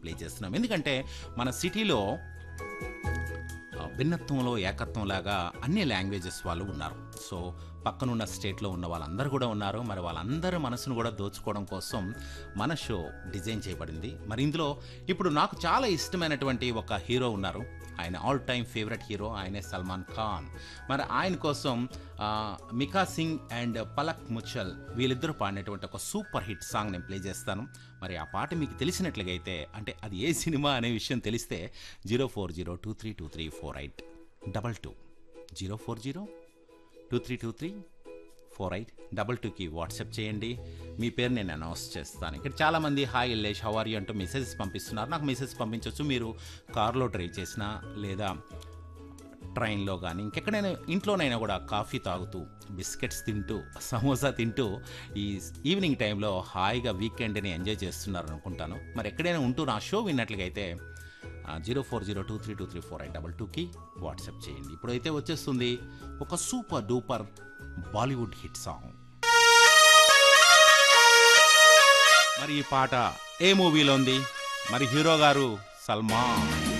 play చేస్తున్నాం ఎందుకంటే మన సిటీలో ఆ, భిన్నత్వంలో ఏకత్వం లాగా అన్ని లాంగ్వేజెస్ వాళ్ళు ఉన్నారు సో పక్కనున్న స్టేట్లో ఉన్న వాళ్ళందరూ కూడా ఉన్నారు మరి వాళ్ళందరి మనసును కూడా దోచుకోవడం కోసం మన షో డిజైన్ చేయబడింది మరి ఇందులో ఇప్పుడు నాకు చాలా ఇష్టమైనటువంటి ఒక హీరో ఉన్నారు ఆయన ఆల్ టైమ్ ఫేవరెట్ హీరో ఆయనే సల్మాన్ ఖాన్ మరి ఆయన కోసం ఆ, మికా సింగ్ అండ్ పలక్ ముచ్చల్ వీళ్ళిద్దరూ పాడినటువంటి ఒక సూపర్ హిట్ సాంగ్ నేను ప్లే చేస్తాను మరి ఆ పాట మీకు తెలిసినట్లుగా అయితే అంటే అది ఏ సినిమా అనే విషయం తెలిస్తే zero four zero two three two three four eight double two zero four zero two three two three four eight double టూకి వాట్సాప్ చేయండి మీ పేరు నేను అనౌన్స్ చేస్తాను ఇక్కడ చాలామంది hi Ellesh how are you అంటూ మెసేజెస్ పంపిస్తున్నారు నాకు మెసేజ్ పంపించవచ్చు మీరు కార్లో డ్రైవ్ చేసినా లేదా ట్రైన్లో కానీ ఇంకెక్కడైనా ఇంట్లోనైనా కూడా కాఫీ తాగుతూ బిస్కెట్స్ తింటూ సమోసా తింటూ ఈ ఈవినింగ్ టైంలో హాయిగా వీకెండ్ని ఎంజాయ్ చేస్తున్నారు అనుకుంటాను మరి ఎక్కడైనా ఉంటూ నా షో విన్నట్లుగా అయితే zero four zero two three two three four eight double టూకి వాట్సాప్ చేయండి ఇప్పుడైతే వచ్చేస్తుంది ఒక super duper Bollywood hit song మరి ఈ పాట ఏ మూవీలో ఉంది మరి హీరో గారు సల్మాన్